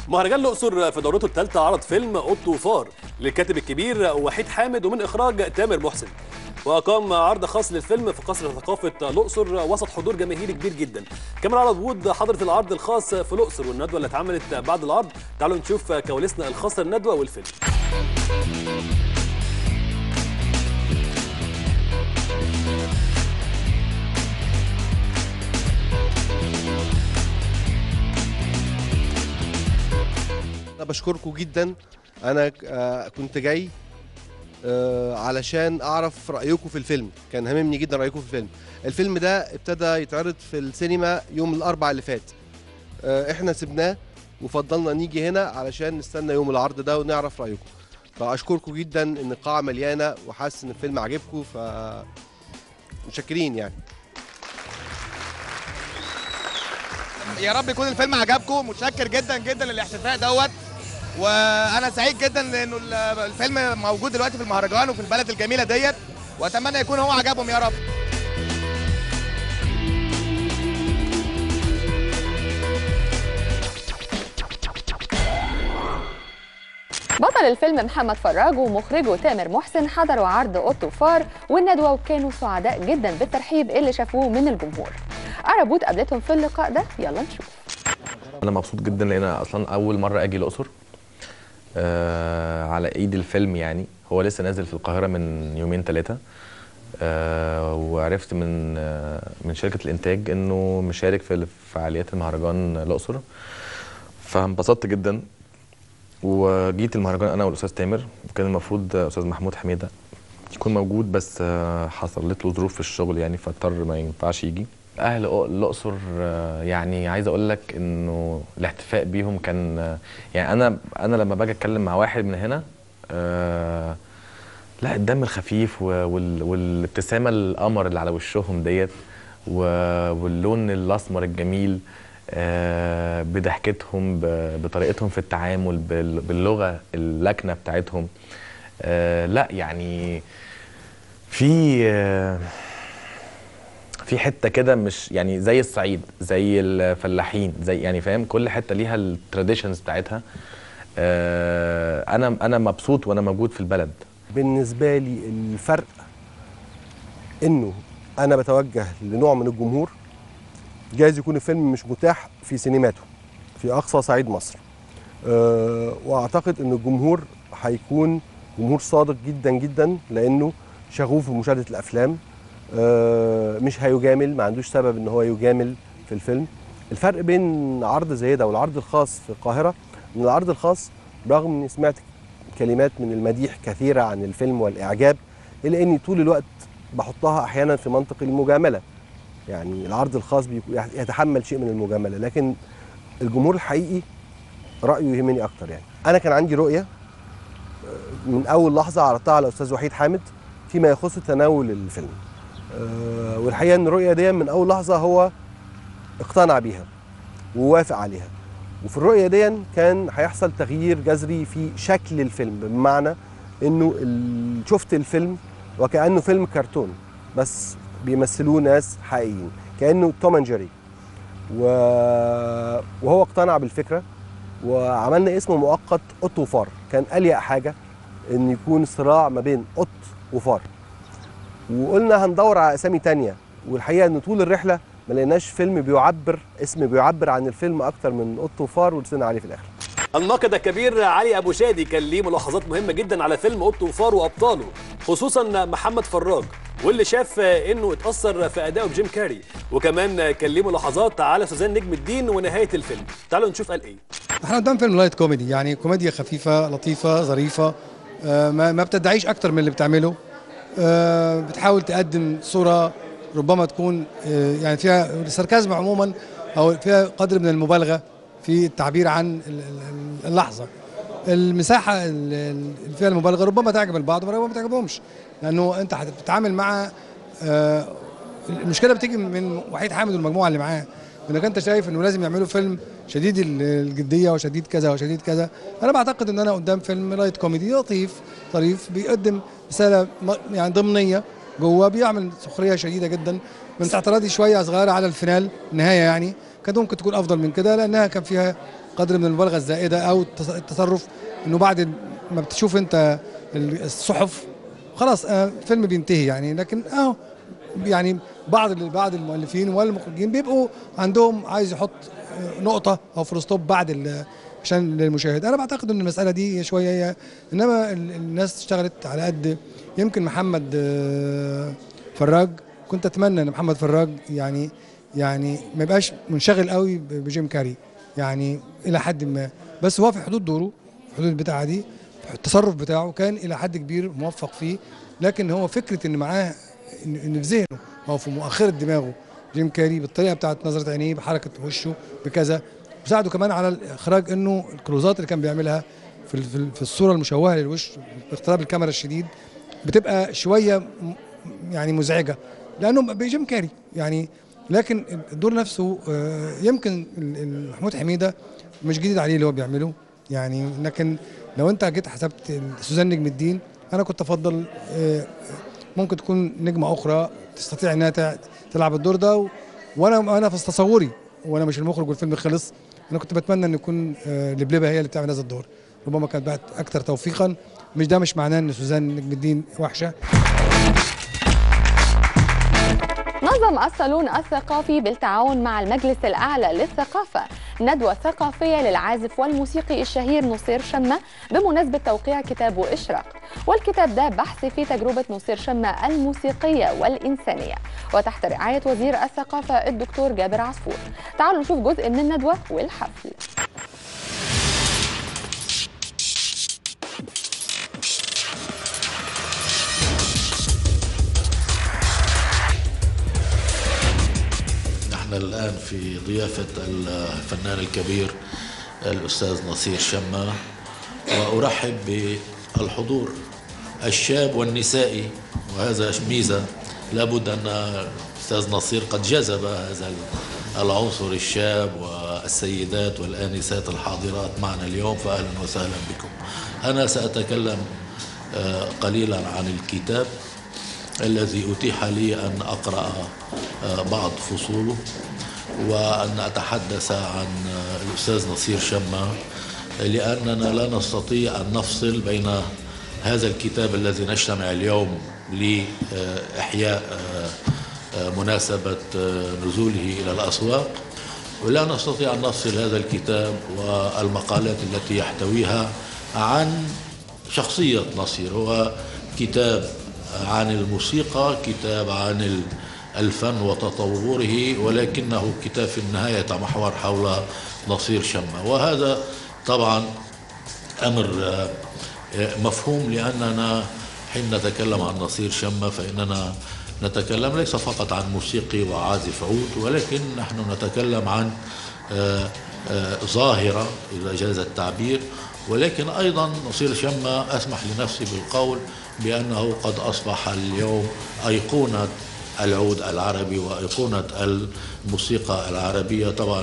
مهرجان الاقصر في دورته الثالثه عرض فيلم قط وفار للكاتب الكبير وحيد حامد ومن اخراج تامر محسن واقام عرض خاص للفيلم في قصر ثقافه الاقصر وسط حضور جماهيري كبير جدا كمان على وجود حضره العرض الخاص في الاقصر والندوه اللي اتعملت بعد العرض تعالوا نشوف كواليسنا الخاصه للندوه والفيلم انا بشكركم جدا انا آه، كنت جاي آه، علشان اعرف رايكم في الفيلم كان هاممني جدا رايكم في الفيلم الفيلم ده ابتدى يتعرض في السينما يوم الاربعاء اللي فات آه، احنا سبناه وفضلنا نيجي هنا علشان نستنى يوم العرض ده ونعرف رايكم فاشكركم جدا ان القاعه مليانه وحاسس ان الفيلم عجبكم ف متشكرين يعني يا رب يكون الفيلم عجبكم متشكر جدا جدا للاحتفاء دوت وانا سعيد جدا لانه ال- الفيلم موجود دلوقتي في المهرجان وفي البلد الجميله ديت واتمنى يكون هو عجبهم يا رب بطل الفيلم محمد فراج ومخرجه تامر محسن حضروا عرض اوتو فار والندوه وكانوا سعداء جدا بالترحيب اللي شافوه من الجمهور عربوت قابلتهم في اللقاء ده يلا نشوف انا مبسوط جدا لان أنا اصلا اول مره اجي الاقصر آه على ايد الفيلم يعني هو لسه نازل في القاهره من يومين ثلاثه آه وعرفت من آه من شركه الانتاج انه مشارك في فعاليات المهرجان الاقصر فانبسطت جدا وجيت المهرجان انا والاستاذ تامر وكان المفروض استاذ محمود حميده يكون موجود بس آه، حصلت له ظروف في الشغل يعني فاضطر ما ينفعش يجي اهل أق- الاقصر آه، يعني عايز اقول لك انه الاحتفاء بيهم كان آه، يعني انا انا لما باجي اتكلم مع واحد من هنا آه، لا الدم الخفيف و- وال- والابتسامه القمر اللي على وشهم ديت و- واللون الاسمر الجميل آه، بضحكتهم ب- بطريقتهم في التعامل بال- باللغه اللكنه بتاعتهم آه، لا يعني في آه، في حته كده مش يعني زي الصعيد زي الفلاحين زي يعني فاهم كل حته ليها التراديشنز بتاعتها آه، انا انا مبسوط وانا موجود في البلد بالنسبه لي الفرق انه انا بتوجه لنوع من الجمهور جايز يكون الفيلم مش متاح في سينماته في اقصى صعيد مصر أه واعتقد ان الجمهور هيكون جمهور صادق جدا جدا لانه شغوف بمشاهده الافلام أه مش هيجامل ما عندوش سبب ان هو يجامل في الفيلم الفرق بين عرض زي ده والعرض الخاص في القاهره ان العرض الخاص رغم اني سمعت كلمات من المديح كثيره عن الفيلم والاعجاب الا اني طول الوقت بحطها احيانا في منطق المجامله يعني العرض الخاص بيكون- يتحمل شيء من المجامله لكن الجمهور الحقيقي رايه يهمني اكتر يعني انا كان عندي رؤيه آه، من اول لحظه عرضتها على الاستاذ وحيد حامد فيما يخص تناول الفيلم آه، والحقيقه ان الرؤيه دي من اول لحظه هو اقتنع بيها ووافق عليها وفي الرؤيه دي كان هيحصل تغيير جذري في شكل الفيلم بمعنى انه ال- شفت الفيلم وكانه فيلم كرتون بس بيمثلوه ناس حقيقيين كانه توم اند جيري و... وهو اقتنع بالفكره وعملنا اسم مؤقت قط وفار كان اليق حاجه ان يكون صراع ما بين قط وفار وقلنا هندور على اسامي تانية والحقيقه ان طول الرحله ما لقيناش فيلم بيعبر اسم بيعبر عن الفيلم اكتر من قط وفار ورسينا عليه في الاخر الناقد الكبير علي ابو شادي كان ليه ملاحظات مهمه جدا على فيلم قط وفار وابطاله خصوصا محمد فراج واللي شاف انه اتاثر في ادائه بجيم كاري وكمان كان ليه ملاحظات على سوزان نجم الدين ونهايه الفيلم تعالوا نشوف قال ايه احنا قدام فيلم لايت كوميدي يعني كوميديا خفيفه لطيفه ظريفه آه، ما ما بتدعيش اكتر من اللي بتعمله آه، بتحاول تقدم صوره ربما تكون آه، يعني فيها الساركازم عموما او فيها قدر من المبالغه في التعبير عن ال- ال- اللحظه المساحه ال- ال- اللي فيها المبالغه ربما تعجب البعض وربما ما تعجبهمش لانه انت هتتعامل مع آه، المشكله بتيجي من وحيد حامد والمجموعه اللي معاه انك انت شايف انه لازم يعملوا فيلم شديد ال- الجديه وشديد كذا وشديد كذا انا بعتقد ان انا قدام فيلم لايت كوميدي لطيف طريف بيقدم رساله م- يعني ضمنيه جوه بيعمل سخريه شديده جدا من اعتراضي شويه صغيره على الفينال النهايه يعني كانت ممكن تكون افضل من كده لانها كان فيها قدر من المبالغه الزائده او التص- التصرف انه بعد ما بتشوف انت ال- الصحف خلاص آه، الفيلم بينتهي يعني لكن اهو يعني بعض ال- بعض المؤلفين والمخرجين بيبقوا عندهم عايز يحط آه، نقطه او فول ستوب بعد ال- عشان للمشاهد انا بعتقد ان المساله دي شويه هي انما ال- الناس اشتغلت على قد يمكن محمد آه، فراج كنت اتمنى ان محمد فراج يعني يعني ما يبقاش منشغل قوي ب- بجيم كاري يعني الى حد ما بس هو في حدود دوره في حدود البتاعه دي التصرف بتاعه كان الى حد كبير موفق فيه لكن هو فكره ان معاه ان إن في ذهنه او في مؤخره دماغه جيم كاري بالطريقه بتاعت نظره عينيه بحركه وشه بكذا وساعده كمان على الاخراج انه الكلوزات اللي كان بيعملها في ال- في ال- في الصوره المشوهه للوش باقتراب الكاميرا الشديد بتبقى شويه م- يعني مزعجه لانه بيجيم كاري يعني لكن الدور نفسه آه، يمكن ال- ال- محمود حميده مش جديد عليه اللي هو بيعمله يعني لكن لو انت جيت حسبت ال- سوزان نجم الدين انا كنت افضل آه، ممكن تكون نجمه اخرى تستطيع انها تع- تلعب الدور ده و- وانا انا في تصوري وانا مش المخرج والفيلم خلص انا كنت بتمنى ان يكون آه، لبلبه هي اللي بتعمل هذا الدور ربما كانت بقت اكثر توفيقا مش ده مش معناه ان سوزان نجم الدين وحشه نظم الصالون الثقافي بالتعاون مع المجلس الأعلى للثقافة ندوة ثقافية للعازف والموسيقي الشهير نصير شمة بمناسبة توقيع كتابه إشراق والكتاب ده بحث في تجربة نصير شمة الموسيقية والإنسانية وتحت رعاية وزير الثقافة الدكتور جابر عصفور تعالوا نشوف جزء من الندوة والحفل نحن الآن في ضيافة الفنان الكبير الأستاذ نصير شمة وأرحب بالحضور الشاب والنسائي وهذا ميزة لابد أن الأستاذ نصير قد جذب هذا العنصر الشاب والسيدات والآنسات الحاضرات معنا اليوم فأهلا وسهلا بكم أنا سأتكلم آه، قليلا عن الكتاب الذي أتيح لي أن أقرأ آه، بعض فصوله وأن أتحدث عن آه، الأستاذ نصير شمة لأننا لا نستطيع أن نفصل بين هذا الكتاب الذي نجتمع اليوم لإحياء آه، آه، مناسبة آه، نزوله إلى الأسواق ولا نستطيع أن نفصل هذا الكتاب والمقالات التي يحتويها عن شخصية نصير هو كتاب عن الموسيقى كتاب عن ال- الفن وتطوره ولكنه كتاب في النهاية يتمحور حول نصير شمة وهذا طبعا أمر آه، آه، مفهوم لأننا حين نتكلم عن نصير شمة فإننا نتكلم ليس فقط عن موسيقي وعازف عود ولكن نحن نتكلم عن آه، آه، ظاهرة إذا جاز التعبير ولكن أيضا نصير شمة أسمح لنفسي بالقول بأنه قد أصبح اليوم أيقونة العود العربي وأيقونة الموسيقى العربية طبعا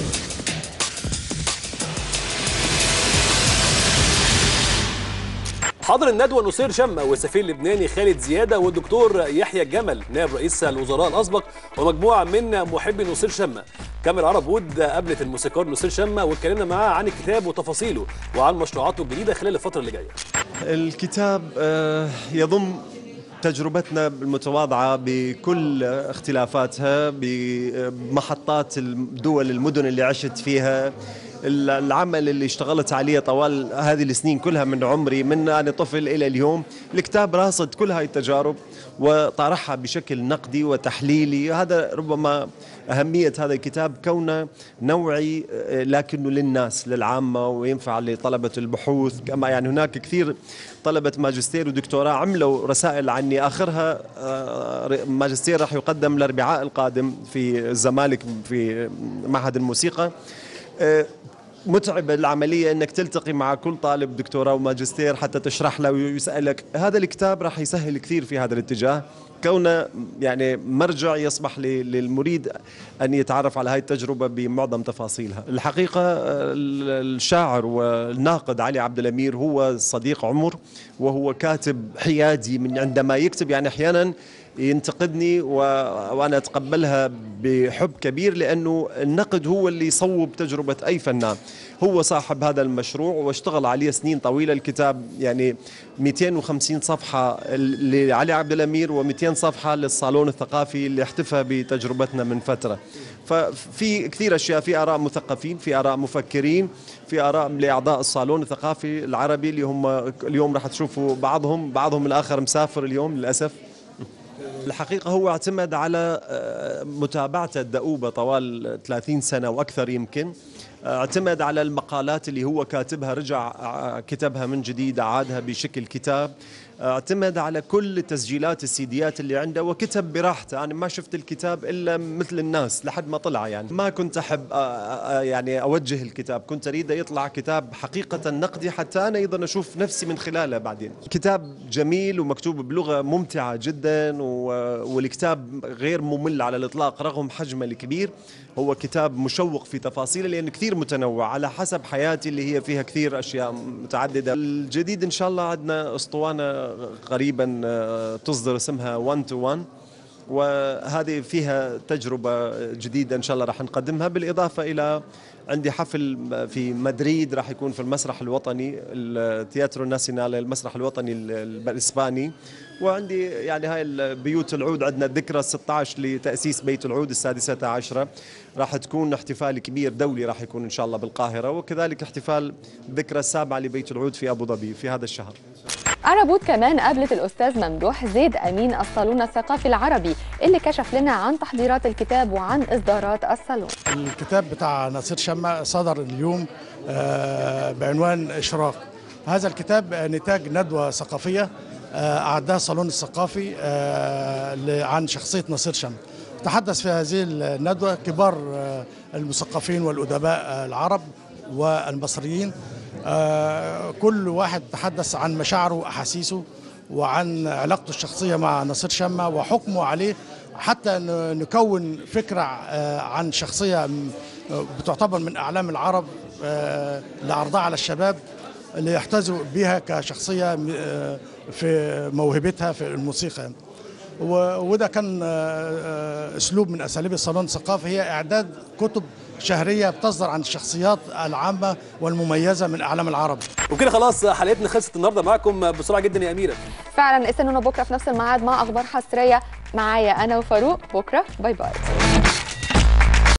حاضر الندوة نصير شمة والسفير اللبناني خالد زيادة والدكتور يحيى الجمل نائب رئيس الوزراء الأسبق ومجموعة من محبي نصير شمة كاميرا عرب وود قابلت الموسيقار نصير شمة واتكلمنا معاه عن الكتاب وتفاصيله وعن مشروعاته الجديدة خلال الفترة اللي جاية الكتاب آه، يضم تجربتنا المتواضعة بكل اختلافاتها بمحطات الدول المدن اللي عشت فيها العمل اللي اشتغلت عليه طوال هذه السنين كلها من عمري من أنا طفل إلى اليوم الكتاب راصد كل هاي التجارب وطرحها بشكل نقدي وتحليلي هذا ربما أهمية هذا الكتاب كونه نوعي آه، لكنه للناس للعامة وينفع لطلبة البحوث كما يعني هناك كثير طلبة ماجستير ودكتوراه عملوا رسائل عني آخرها آه، ماجستير راح يقدم الأربعاء القادم في الزمالك في معهد الموسيقى آه، متعبة العملية انك تلتقي مع كل طالب دكتوراه وماجستير حتى تشرح له ويسألك هذا الكتاب راح يسهل كثير في هذا الاتجاه كونه يعني مرجع يصبح ل- للمريد ان يتعرف على هاي التجربه بمعظم تفاصيلها. الحقيقه ال- الشاعر والناقد علي عبد الامير هو صديق عمر وهو كاتب حيادي من عندما يكتب يعني احيانا ينتقدني و... وانا اتقبلها بحب كبير لانه النقد هو اللي يصوب تجربه اي فنان هو صاحب هذا المشروع واشتغل عليه سنين طويله الكتاب يعني 250 صفحه لعلي عبد الامير و200 صفحه للصالون الثقافي اللي احتفى بتجربتنا من فتره ففي كثير اشياء في اراء مثقفين في اراء مفكرين في اراء لاعضاء الصالون الثقافي العربي اللي هم اليوم راح تشوفوا بعضهم بعضهم الاخر مسافر اليوم للاسف الحقيقة هو اعتمد على آه، متابعته الدؤوبة طوال 30 سنة وأكثر يمكن اعتمد على المقالات اللي هو كاتبها رجع آه، كتبها من جديد أعادها بشكل كتاب اعتمد على كل التسجيلات السيديات اللي عنده وكتب براحته أنا ما شفت الكتاب إلا مثل الناس لحد ما طلع يعني ما كنت أحب آه، آه، يعني أوجه الكتاب كنت أريده يطلع كتاب حقيقة نقدي حتى أنا أيضا أشوف نفسي من خلاله بعدين كتاب جميل ومكتوب بلغة ممتعة جدا و- والكتاب غير ممل على الإطلاق رغم حجمه الكبير هو كتاب مشوق في تفاصيله لأنه كثير متنوع على حسب حياتي اللي هي فيها كثير أشياء متعددة الجديد إن شاء الله عندنا أسطوانة قريبا آه، تصدر اسمها 1 to 1 وهذه فيها تجربة جديدة إن شاء الله راح نقدمها بالإضافة إلى عندي حفل في مدريد راح يكون في المسرح الوطني التياترو ناسيونال المسرح الوطني ال- الإسباني وعندي يعني هاي البيوت العود عندنا الذكرى 16 لتأسيس بيت العود السادسة عشرة راح تكون احتفال كبير دولي راح يكون إن شاء الله بالقاهرة وكذلك احتفال الذكرى السابعة لبيت العود في أبو ظبي في هذا الشهر أرابوت كمان قابلت الأستاذ ممدوح زيد أمين الصالون الثقافي العربي اللي كشف لنا عن تحضيرات الكتاب وعن إصدارات الصالون الكتاب بتاع نصير شمة صدر اليوم آه، بعنوان إشراق هذا الكتاب آه، نتاج ندوة ثقافية آه، أعدها الصالون الثقافي آه، ل- عن شخصية نصير شمة تحدث في هذه الندوة كبار آه، المثقفين والأدباء آه، العرب والمصريين آه، كل واحد تحدث عن مشاعره وأحاسيسه وعن علاقته الشخصية مع نصير شمة وحكمه عليه حتى ن- نكون فكرة آه، عن شخصية م- آه، بتعتبر من أعلام العرب آه، لعرضها على الشباب اللي يحتذوا بها كشخصية م- آه، في موهبتها في الموسيقى و- وده كان آه، آه، أسلوب من أساليب الصالون الثقافي هي إعداد كتب شهرية بتصدر عن الشخصيات العامة والمميزة من أعلام العرب وكده خلاص حلقتنا خلصت النهارده معاكم بسرعه جدا يا اميره فعلا استنونا بكرة في نفس الميعاد مع أخبار حصرية معايا أنا وفاروق بكرة باي باي